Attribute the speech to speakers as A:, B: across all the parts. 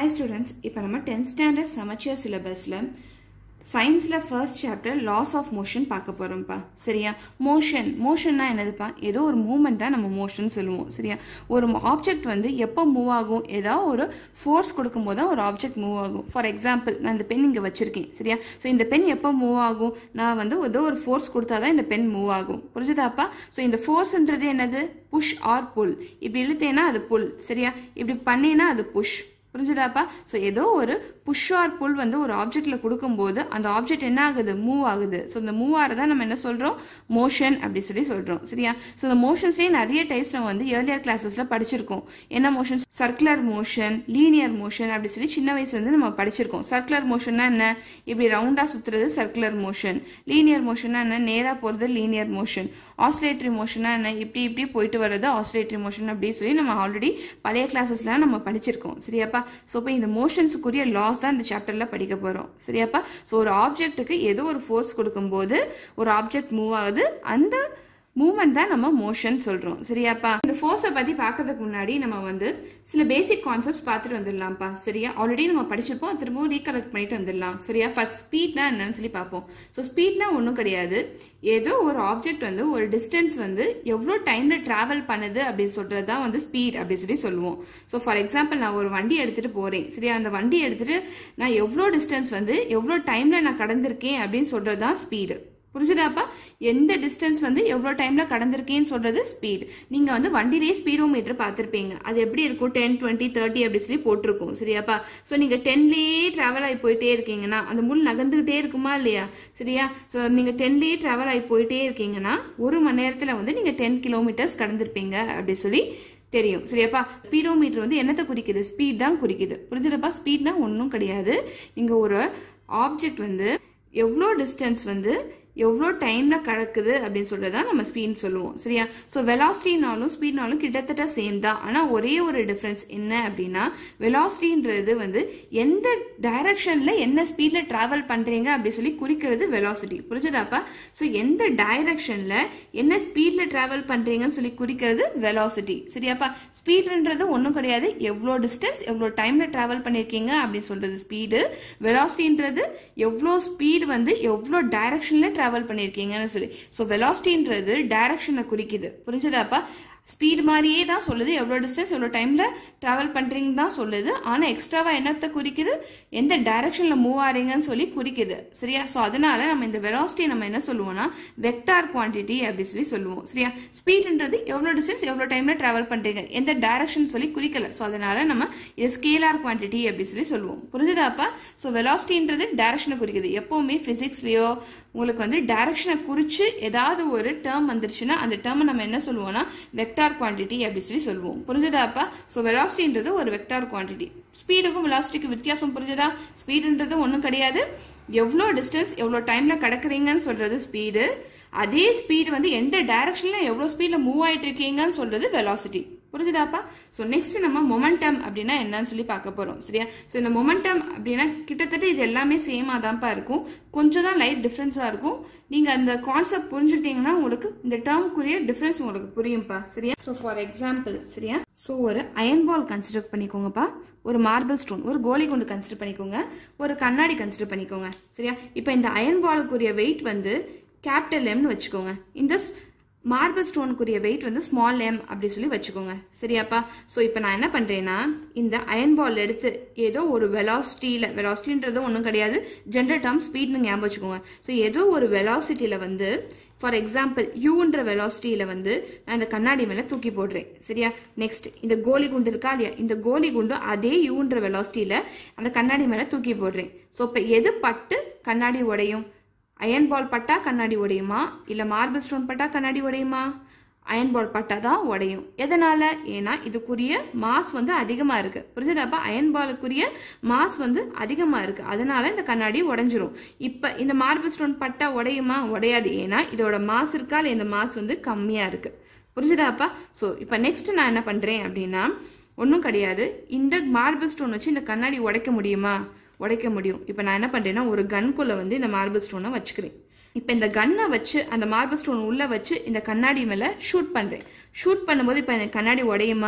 A: hi students இப்போ நம்ம tenth standard Samacheer சிலபஸில் சயின்ஸில் first chapter laws of motion பார்க்க போகிறோம்ப்பா சரியா மோஷன் மோஷன்னா என்னதுப்பா ஏதோ ஒரு மூமெண்ட் தான் நம்ம மோஷன் சொல்லுவோம் சரியா ஒரு ஆப்ஜெக்ட் வந்து எப்போ மூவ் ஆகும் ஏதாவது ஒரு ஃபோர்ஸ் கொடுக்கும்போது தான் ஒரு ஆப்ஜெக்ட் மூவ் ஆகும் ஃபார் எக்ஸாம்பிள் நான் இந்த பென் இங்கே வச்சுருக்கேன் சரியா ஸோ இந்த பென் எப்போ மூவ் ஆகும் நான் வந்து ஏதோ ஒரு ஃபோர்ஸ் கொடுத்தா தான் இந்த பென் மூவ் ஆகும் புரிஞ்சுதாப்பா ஸோ இந்த ஃபோர்ஸ்ன்றது என்னது புஷ் ஆர் புல் இப்படி இழுத்தேன்னா அது புல் சரியா இப்படி பண்ணேன்னா அது புஷ் புரிஞ்சுதாப்பா ஸோ ஏதோ ஒரு புஷ் ஆர் புல் வந்து ஒரு ஆப்ஜெக்டில் கொடுக்கும்போது அந்த ஆப்ஜெக்ட் என்ன ஆகுது மூவ் ஆகுது ஸோ இந்த மூவ் ஆகிறதா நம்ம என்ன சொல்கிறோம் மோஷன் அப்படி சொல்லி சொல்கிறோம் சரியா ஸோ இந்த மோஷன்ஸ்லேயே நிறைய டைப்ஸ் நம்ம வந்து ஏர்லியர் கிளாஸஸில் படிச்சிருக்கோம் என்ன motion circular motion linear motion அப்படி சொல்லி சின்ன வயசுல இருந்து நம்ம படிச்சிருக்கோம் சர்க்குலர் மோஷன்னா என்ன இப்படி ரவுண்டாக சுற்றுறது சர்க்குலர் மோஷன் லீனியர் மோஷன்னா என்ன நேராக போகிறது லீனியர் மோஷன் ஆஸ்லேட்டரி மோஷனா என்ன இப்படி இப்படி போயிட்டு வர்றது ஆஸ்லேட்டரி மோஷன் அப்படின்னு சொல்லி நம்ம ஆல்ரெடி பழைய கிளாஸஸ்லாம் நம்ம படிச்சிருக்கோம் சரியாப்பா ஸோ இப்போ இந்த மோஷன்ஸுக்குரிய லாஸ் தான் இந்த சாப்டரில் படிக்க போகிறோம் சரியாப்பா ஸோ ஒரு ஆப்ஜெக்ட்டுக்கு ஏதோ ஒரு ஃபோர்ஸ் கொடுக்கும்போது ஒரு ஆப்ஜெக்ட் மூவ் ஆகுது அந்த மூமெண்ட் தான் நம்ம மோஷன் சொல்கிறோம் சரியாப்பா இந்த ஃபோர்ஸை பற்றி பார்க்கறதுக்கு முன்னாடி நம்ம வந்து சில பேசிக் கான்செப்ட்ஸ் பார்த்துட்டு வந்துடலாம்ப்பா சரியா ஆல்ரெடி நம்ம படிச்சிருப்போம் திரும்பவும் ரீகலெக்ட் பண்ணிட்டு வந்துடலாம் சரியா ஃபர்ஸ்ட் ஸ்பீட்னா என்னன்னு சொல்லி பார்ப்போம் ஸோ ஸ்பீட்னா ஒன்றும் கிடையாது ஏதோ ஒரு ஆப்ஜெக்ட் வந்து ஒரு டிஸ்டன்ஸ் வந்து எவ்வளோ டைமில் ட்ராவல் பண்ணுது அப்படின்னு சொல்கிறது தான் வந்து ஸ்பீட் அப்படின்னு சொல்லி சொல்லுவோம் ஸோ ஃபார் எக்ஸாம்பிள் நான் ஒரு வண்டி எடுத்துகிட்டு போகிறேன் சரியா அந்த வண்டி எடுத்துகிட்டு நான் எவ்வளோ டிஸ்டன்ஸ் வந்து எவ்வளோ டைமில் நான் கடந்திருக்கேன் அப்படின்னு சொல்கிறது தான் ஸ்பீடு புரிஞ்சுதாப்பா எந்த டிஸ்டன்ஸ் வந்து எவ்வளோ டைமில் கடந்திருக்கேன்னு சொல்கிறது ஸ்பீட் நீங்கள் வந்து வண்டியிலேயே ஸ்பீடோ மீட்டர் பார்த்துருப்பீங்க அது எப்படி இருக்கும் டென் டுவெண்ட்டி தேர்ட்டி அப்படி சொல்லி போட்டிருக்கும் சரியாப்பா ஸோ நீங்கள் டென்லேயே ட்ராவல் ஆகி போயிட்டே இருக்கீங்கன்னா அந்த முள் நகர்ந்துக்கிட்டே இருக்குமா இல்லையா சரியா ஸோ நீங்கள் டென்லேயே ட்ராவல் ஆகி போயிட்டே இருக்கீங்கன்னா ஒரு மணி நேரத்தில் வந்து நீங்கள் டென் கிலோமீட்டர்ஸ் கடந்திருப்பீங்க அப்படி சொல்லி தெரியும் சரியாப்பா ஸ்பீடோமீட்டர் வந்து என்னத்தை குறிக்குது ஸ்பீட் தான் குறிக்குது புரிஞ்சுதப்பா ஸ்பீட்னா ஒன்றும் கிடையாது நீங்கள் ஒரு ஆப்ஜெக்ட் வந்து எவ்வளோ டிஸ்டன்ஸ் வந்து எவ்வளோ டைமில் கடக்குது அப்படின்னு சொல்கிறது தான் நம்ம ஸ்பீட்னு சொல்லுவோம் சரியா ஸோ வெலாசிட்டினாலும் ஸ்பீட்னாலும் கிட்டத்தட்ட சேம் தான் ஆனால் ஒரே ஒரு டிஃப்ரென்ஸ் என்ன அப்படின்னா வெலாசிட்டின்றது வந்து எந்த டைரக்ஷனில் என்ன ஸ்பீடில் ட்ராவல் பண்ணுறீங்க அப்படி சொல்லி குறிக்கிறது வெலாசிட்டி புரிஞ்சுதாப்பா ஸோ எந்த டைரக்ஷனில் என்ன ஸ்பீடில் ட்ராவல் பண்ணுறீங்கன்னு சொல்லி குறிக்கிறது வெலாசிட்டி சரியாப்பா ஸ்பீடுன்றது ஒன்றும் கிடையாது எவ்வளோ டிஸ்டன்ஸ் எவ்வளோ டைமில் ட்ராவல் பண்ணியிருக்கீங்க அப்படின்னு சொல்கிறது ஸ்பீடு வெலாசிட்டின்றது எவ்வளோ ஸ்பீடு வந்து எவ்வளோ டைரக்ஷனில் ட்ராவல் பண்ணியிருக்கீங்கன்னு சொல்லி ஸோ வெலாசிட்டின்றது டைரக்ஷனை குறிக்குது புரிஞ்சுதாப்பா ஸ்பீடு மாதிரியே தான் சொல்லுது எவ்வளோ டிஸ்டன்ஸ் எவ்வளோ டைமில் ட்ராவல் பண்ணுறீங்க தான் சொல்லுது ஆனால் எக்ஸ்ட்ராவாக என்னத்தை குறிக்குது எந்த டைரக்ஷனில் மூவ் ஆறீங்கன்னு சொல்லி குறிக்குது சரியா ஸோ அதனால நம்ம இந்த வெலாசிட்டியை நம்ம என்ன சொல்லுவோம்னா வெக்டார் குவான்டிட்டி அப்படி சொல்லி சொல்லுவோம் சரியா ஸ்பீடுன்றது எவ்வளோ டிஸ்டன்ஸ் எவ்வளோ டைமில் ட்ராவல் பண்ணுறீங்க எந்த டைரக்ஷன் சொல்லி குறிக்கல ஸோ அதனால நம்ம இது ஸ்கேலார் குவான்டிட்டி அப்படி சொல்லி சொல்லுவோம் புரிஞ்சுதாப்பா ஸோ வெலாசிட்டின்றது டைரக்ஷனை குறிக்குது எப்போவுமே ஃபிசிக்ஸ்லேயோ உங்களுக்கு வந்து டைரக்ஷனை குறித்து ஏதாவது ஒரு டேர்ம் வந்துருச்சுன்னா அந்த டேர்மை நம்ம என்ன சொல்லுவோம்னா வெக்டார் குவான்டிட்டி அப்படி சொல்லி சொல்லுவோம் புரிஞ்சுதாப்பா ஸோ வெலாசிட்டின்றது ஒரு வெக்டார் குவான்டிட்டி ஸ்பீடுக்கும் வெலாசிட்டிக்கும் வித்தியாசம் புரிஞ்சுதா ஸ்பீடுன்றது ஒன்றும் கிடையாது எவ்வளோ டிஸ்டன்ஸ் எவ்வளோ டைமில் கடக்குறீங்கன்னு சொல்கிறது ஸ்பீடு அதே ஸ்பீடு வந்து எந்த டைரக்ஷனில் எவ்வளோ ஸ்பீடில் மூவ் ஆகிட்டு இருக்கீங்கன்னு சொல்கிறது வெலாசிட்டி புரிஞ்சுதாப்பா ஸோ நெக்ஸ்ட் நம்ம மொமெண்டம் அப்படின்னா என்னன்னு சொல்லி பார்க்க போகிறோம் சரியா ஸோ இந்த மொமெண்டம் அப்படின்னா கிட்டத்தட்ட இது எல்லாமே சேமாக தான்ப்பா இருக்கும் கொஞ்சம் தான் லைட் டிஃப்ரென்ஸாக இருக்கும் நீங்கள் அந்த கான்செப்ட் புரிஞ்சுக்கிட்டீங்கன்னா உங்களுக்கு இந்த டேர்முக்குரிய டிஃப்ரென்ஸ் உங்களுக்கு புரியும்ப்பா சரியா ஸோ ஃபார் எக்ஸாம்பிள் சரியா ஸோ ஒரு அயன் பால் கன்சிடர் பண்ணிக்கோங்கப்பா ஒரு மார்பிள் ஸ்டோன் ஒரு கோலி குண்டு கன்சிடர் பண்ணிக்கோங்க ஒரு கண்ணாடி கன்சிடர் பண்ணிக்கோங்க சரியா இப்போ இந்த அயன் பாலுக்குரிய வெயிட் வந்து கேபிட்டல் எம்னு வச்சுக்கோங்க இந்த மார்பிள் ஸ்டோனுக்குரிய வெயிட் வந்து ஸ்மால் எம் அப்படி சொல்லி வச்சுக்கோங்க சரியாப்பா ஸோ இப்போ நான் என்ன பண்ணுறேன்னா இந்த அயன் பால் எடுத்து ஏதோ ஒரு வெலாசிட்டியில் வெலாசிட்டின்றது ஒன்றும் கிடையாது ஜென்ரல் டேர்ம் ஸ்பீட்னு ஞாபகம் வச்சுக்கோங்க ஸோ ஏதோ ஒரு வெலாசிட்டியில் வந்து ஃபார் எக்ஸாம்பிள் யூன்ற வெலாசிட்டியில் வந்து நான் இந்த கண்ணாடி மேலே தூக்கி போடுறேன் சரியா நெக்ஸ்ட் இந்த கோலி குண்டு இருக்கா இல்லையா இந்த கோலி குண்டு அதே யூன்ற வெலாசிட்டியில் அந்த கண்ணாடி மேலே தூக்கி போடுறேன் ஸோ இப்போ எது பட்டு கண்ணாடி உடையும் அயன் பால் பட்டா கண்ணாடி உடையுமா இல்லை மார்பிள் ஸ்டோன் பட்டா கண்ணாடி உடையுமா அயன் பால் பட்டா தான் உடையும் எதனால் ஏன்னா இதுக்குரிய மாஸ் வந்து அதிகமாக இருக்குது புரிஞ்சுதாப்பா அயன் பாலுக்குரிய மாஸ் வந்து அதிகமாக இருக்குது அதனால இந்த கண்ணாடி உடஞ்சிரும் இப்போ இந்த மார்பிள் ஸ்டோன் பட்டா உடையுமா உடையாது ஏன்னா இதோட மாஸ் இருக்கா இல்லை இந்த மாஸ் வந்து கம்மியாக இருக்குது புரிஞ்சுதாப்பா ஸோ இப்போ நெக்ஸ்ட் நான் என்ன பண்ணுறேன் அப்படின்னா ஒன்றும் கிடையாது இந்த மார்பிள் ஸ்டோன் வச்சு இந்த கண்ணாடி உடைக்க முடியுமா உடைக்க முடியும் இப்போ நான் என்ன பண்ணுறேன்னா ஒரு கன்குள்ளே வந்து இந்த மார்பிள் ஸ்டோனை வச்சுக்கிறேன் இப்போ இந்த கன்னை வச்சு அந்த மார்பிள் ஸ்டோன் உள்ளே வச்சு இந்த கண்ணாடி மேலே ஷூட் பண்ணுறேன் ஷூட் பண்ணும்போது இப்போ இந்த கண்ணாடி உடையுமா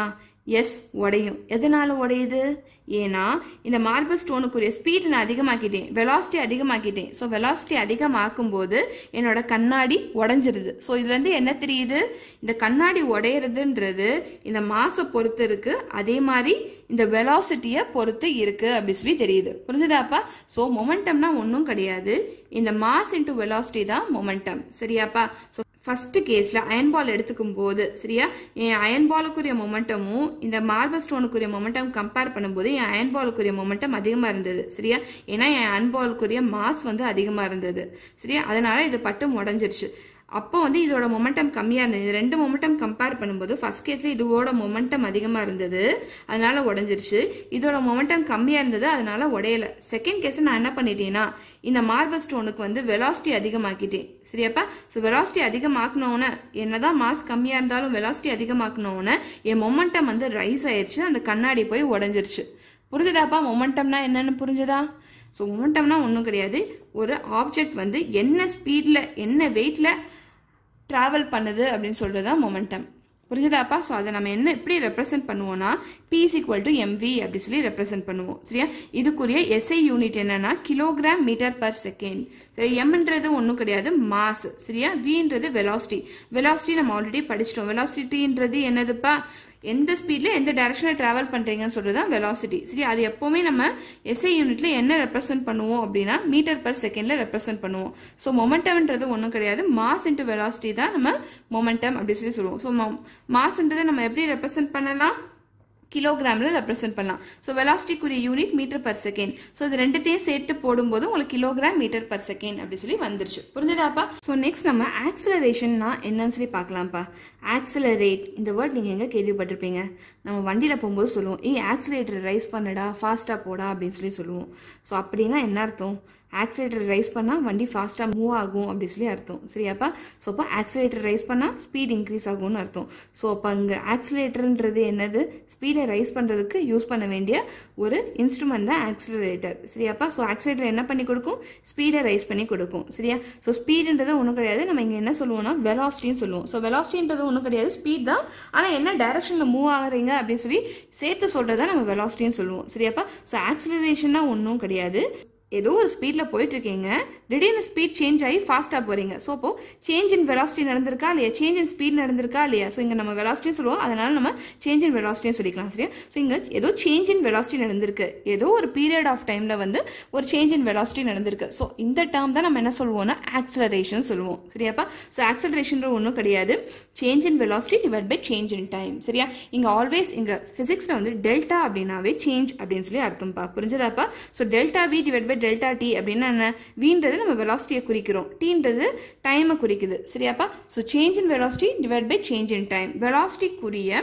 A: எஸ் உடையும் எதனால் உடையுது ஏன்னா இந்த மார்பிள் ஸ்டோனுக்குரிய ஸ்பீட் நான் அதிகமாக்கிட்டேன் வெலாசிட்டி அதிகமாக்கிட்டேன் ஸோ வெலாசிட்டி அதிகமாக்கும் போது என்னோட கண்ணாடி உடஞ்சிருது ஸோ இதுலேருந்து என்ன தெரியுது இந்த கண்ணாடி உடையிறதுன்றது இந்த மாசை பொறுத்து இருக்கு அதே மாதிரி இந்த வெலாசிட்டியை பொறுத்து இருக்கு அப்படி சொல்லி தெரியுது புரிஞ்சுதாப்பா ஸோ மொமெண்டம்னா ஒன்றும் கிடையாது இந்த மாஸ் இன்டு வெலாசிட்டி தான் மொமெண்டம் சரியாப்பா ஸோ ஃபர்ஸ்ட் கேஸில் அயன் பால் எடுத்துக்கும் போது சரியா என் அயன் பாலுக்குரிய மொமெண்டமும் இந்த மார்பல் ஸ்டோனுக்குரிய மொமெண்டம் கம்பேர் பண்ணும்போது என் அயன் பாலுக்குரிய மொமெண்டம் அதிகமாக இருந்தது சரியா ஏன்னா என் அயன் பாலுக்குரிய மாஸ் வந்து அதிகமாக இருந்தது சரியா அதனால இது பட்டு உடஞ்சிருச்சு அப்போ வந்து இதோட மொமெண்டம் கம்மியாக இருந்தது இது ரெண்டு மொமெண்டம் கம்பேர் பண்ணும்போது ஃபர்ஸ்ட் கேஸில் இதோட மொமெண்டம் அதிகமாக இருந்தது அதனால உடஞ்சிருச்சு இதோட மொமெண்டம் கம்மியாக இருந்தது அதனால உடையல செகண்ட் கேஸில் நான் என்ன பண்ணிட்டேன்னா இந்த மார்பிள் ஸ்டோனுக்கு வந்து வெலாசிட்டி அதிகமாக்கிட்டேன் சரியாப்பா ஸோ வெலாசிட்டி அதிகமாக்கினோன்னே என்னதான் மாஸ் கம்மியாக இருந்தாலும் வெலாசிட்டி அதிகமாக்கினோன்னே என் மொமெண்டம் வந்து ரைஸ் ஆயிடுச்சு அந்த கண்ணாடி போய் உடஞ்சிருச்சு புரிஞ்சுதாப்பா மொமெண்டம்னா என்னன்னு புரிஞ்சுதா ஸோ மொமெண்டம்னா ஒன்றும் கிடையாது ஒரு ஆப்ஜெக்ட் வந்து என்ன ஸ்பீடில் என்ன வெயிட்டில் ட்ராவல் பண்ணுது அப்படின்னு சொல்கிறது தான் மொமெண்டம் புரிஞ்சுதாப்பா ஸோ அதை நம்ம என்ன எப்படி ரெப்ரசென்ட் பண்ணுவோம்னா பிஸ் ஈக்குவல் டு எம்வி அப்படி சொல்லி ரெப்ரசென்ட் பண்ணுவோம் சரியா இதுக்குரிய எஸ்ஐ யூனிட் என்னன்னா கிலோகிராம் மீட்டர் பர் செகண்ட் சரி எம்ன்றது ஒன்றும் கிடையாது மாஸ் சரியா வின்றது வெலாசிட்டி வெலாசிட்டி நம்ம ஆல்ரெடி படிச்சிட்டோம் வெலாசிட்டின்றது என்னதுப்பா எந்த ஸ்பீடில் எந்த டைரக்ஷனில் ட்ராவல் பண்ணுறீங்கன்னு சொல்கிறது தான் வெலாசிட்டி சரி அது எப்போவுமே நம்ம எஸ்ஐ யூனிட்ல என்ன ரெப்ரசென்ட் பண்ணுவோம் அப்படின்னா மீட்டர் பர் செகண்டில் ரெப்ரசென்ட் பண்ணுவோம் ஸோ மொமெண்டம்ன்றது ஒன்றும் கிடையாது மாஸ் இன்ட்டு வெலாசிட்டி தான் நம்ம மொமெண்டம் அப்படி சொல்லி சொல்லுவோம் ஸோ மாஸ்ன்றதை நம்ம எப்படி ரெப்ரசென்ட் பண்ணலாம் கிலோகிராமில் ரெப்ரசென்ட் பண்ணலாம் ஸோ வெலாசிட்டிக்குரிய unit metre per second so இது ரெண்டுத்தையும் சேர்த்து போடும்போது உங்களுக்கு கிலோகிராம் மீட்டர் பர் செகண்ட் அப்படி சொல்லி வந்துருச்சு புரிஞ்சுதாப்பா ஸோ நெக்ஸ்ட் நம்ம ஆக்சிலரேஷன்னா என்னன்னு சொல்லி பார்க்கலாம்ப்பா ஆக்சிலரேட் இந்த வேர்ட் நீங்கள் எங்கே கேள்விப்பட்டிருப்பீங்க நம்ம வண்டியில் போகும்போது சொல்லுவோம் ஏய் ஆக்சிலேட்டர் ரைஸ் பண்ணடா ஃபாஸ்ட்டாக போடா அப்படின்னு சொல்லி சொல்லுவோம் ஸோ அப்படின்னா என்ன அர்த்தம் ஆக்சிலேட்டர் ரைஸ் பண்ணால் வண்டி ஃபாஸ்ட்டாக மூவ் ஆகும் அப்படி சொல்லி அர்த்தம் சரியாப்பா ஸோ அப்போ ஆக்சிலேட்டர் ரைஸ் பண்ணால் ஸ்பீட் இன்க்ரீஸ் ஆகும்னு அர்த்தம் ஸோ அப்போ அங்கே ஆக்சிலேட்டர்ன்றது என்னது ஸ்பீடை ரைஸ் பண்ணுறதுக்கு யூஸ் பண்ண வேண்டிய ஒரு இன்ஸ்ட்ருமெண்ட் தான் ஆக்சிலரேட்டர் சரியாப்பா ஸோ ஆக்சிலேட்டர் என்ன பண்ணி கொடுக்கும் ஸ்பீடை ரைஸ் பண்ணி கொடுக்கும் சரியா ஸோ ஸ்பீடுன்றது ஒன்றும் கிடையாது நம்ம இங்கே என்ன சொல்லுவோம்னா வெலாசிட்டின்னு சொல்லுவோம் ஸோ வெலாசிட்டின்றது ஒன்றும் கிடையாது ஸ்பீட் தான் ஆனால் என்ன டைரக்ஷனில் மூவ் ஆகுறீங்க அப்படின்னு சொல்லி சேர்த்து சொல்கிறத நம்ம வெலாசிட்டின்னு சொல்லுவோம் சரியாப்பா ஸோ ஆக்சிலரேஷன்னா ஒன்றும் கிடையாது ஏதோ ஒரு ஸ்பீடில் போயிட்டு இருக்கீங்க திடீர்னு ஸ்பீட் சேஞ்ச் ஆகி ஃபாஸ்ட்டாக போகிறீங்க ஸோ அப்போ சேஞ்ச் இன் வெலாசிட்டி நடந்திருக்கா இல்லையா சேஞ்ச் இன் ஸ்பீட் நடந்திருக்கா இல்லையா ஸோ இங்கே நம்ம வெலாசிட்டியும் சொல்லுவோம் அதனால நம்ம சேஞ்ச் இன் வெலாசிட்டியும் சொல்லிக்கலாம் சரியா ஸோ இங்கே ஏதோ சேஞ்ச் இன் வெலாசிட்டி நடந்திருக்கு ஏதோ ஒரு பீரியட் ஆஃப் டைமில் வந்து ஒரு சேஞ்ச் இன் வெலாசிட்டி நடந்திருக்கு ஸோ இந்த டேர்ம் தான் நம்ம என்ன சொல்லுவோம்னா ஆக்சலரேஷன் சொல்லுவோம் சரியாப்பா ஸோ ஆக்சலரேஷன் ஒன்றும் கிடையாது change in velocity divide by change in time சரியா இங்கே ஆல்வேஸ் இங்கே ஃபிசிக்ஸில் வந்து டெல்டா அப்படின்னாவே சேஞ்ச் அப்படின்னு சொல்லி அர்த்தம்ப்பா புரிஞ்சதாப்பா so delta V divide by delta T அப்படின்னா என்ன வீன்றது நம்ம வெலாசிட்டியை குறிக்கிறோம் டீன்றது டைமை குறிக்குது சரியாப்பா so change in velocity divide by change in time வெலாசிட்டிக்குரிய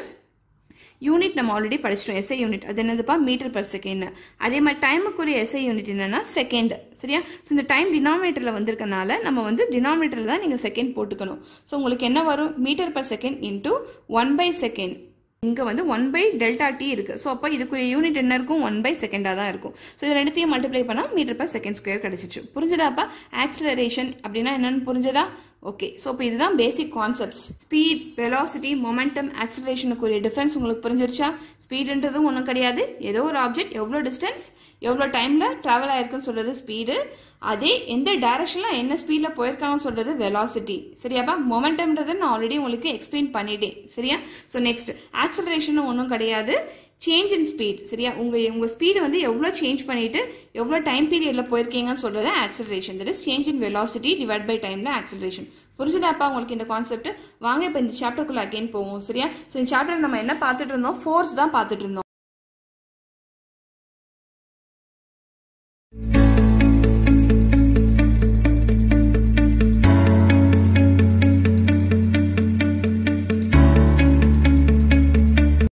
A: யூனிட் நம்ம ஆல்ரெடி படிச்சிட்டோம் எஸ்ஐ யூனிட் அது என்னதுப்பா மீட்டர் பர் செகண்ட் அதே மாதிரி டைமுக்குரிய எஸ்ஐ யூனிட் என்னன்னா செகண்ட் சரியா ஸோ இந்த டைம் டினாமினேட்டரில் வந்திருக்கனால நம்ம வந்து டினாமினேட்டரில் தான் நீங்கள் செகண்ட் போட்டுக்கணும் ஸோ உங்களுக்கு என்ன வரும் metre per second into one by second இங்கே வந்து ஒன் பை டெல்டா டி இருக்குது ஸோ அப்போ இதுக்குரிய யூனிட் என்ன இருக்கும் ஒன் பை செகண்டாக தான் இருக்கும் ஸோ இது ரெண்டுத்தையும் மல்டிப்ளை பண்ணால் மீட்டர் பர் செகண்ட் ஸ்கொயர் கிடச்சிச்சு புரிஞ்சுதாப்பா ஆக்சிலரேஷன் அப்படின்னா என்னன்னு புரிஞ்சதா ஓகே ஸோ இப்போ இதுதான் basic concepts speed velocity momentum ஆக்சிலரேஷனுக்குரிய டிஃப்ரென்ஸ் உங்களுக்கு புரிஞ்சிருச்சா ஸ்பீடுன்றதும் ஒன்றும் கிடையாது ஏதோ ஒரு ஆப்ஜெக்ட் எவ்வளோ டிஸ்டன்ஸ் எவ்வளோ டைமில் ட்ராவல் ஆயிருக்குன்னு சொல்கிறது ஸ்பீடு அதே எந்த டைரக்ஷனில் என்ன ஸ்பீடில் போயிருக்காங்கன்னு சொல்கிறது வெலாசிட்டி சரியாப்பா மொமெண்டம்ன்றதை நான் ஆல்ரெடி உங்களுக்கு எக்ஸ்பிளைன் பண்ணிட்டேன் சரியா ஸோ நெக்ஸ்ட் ஆக்சலரேஷன் ஒன்றும் கிடையாது சேஞ்ச் இன் ஸ்பீட் சரியா உங்கள் உங்கள் ஸ்பீடு வந்து எவ்வளோ சேஞ்ச் பண்ணிட்டு எவ்வளோ டைம் பீரியடில் போயிருக்கீங்கன்னு சொல்கிறது acceleration that is change in velocity divide by time தான் ஆக்சலரேஷன் புரிஞ்சுதாப்பா உங்களுக்கு இந்த கான்செப்ட் வாங்க இப்போ இந்த சாப்டருக்குள்ள அகைன் போவோம் சரியா ஸோ இந்த சாப்டர் நம்ம என்ன பார்த்துட்டு இருந்தோம் ஃபோர்ஸ் தான் பார்த்துட்டு இருந்தோம்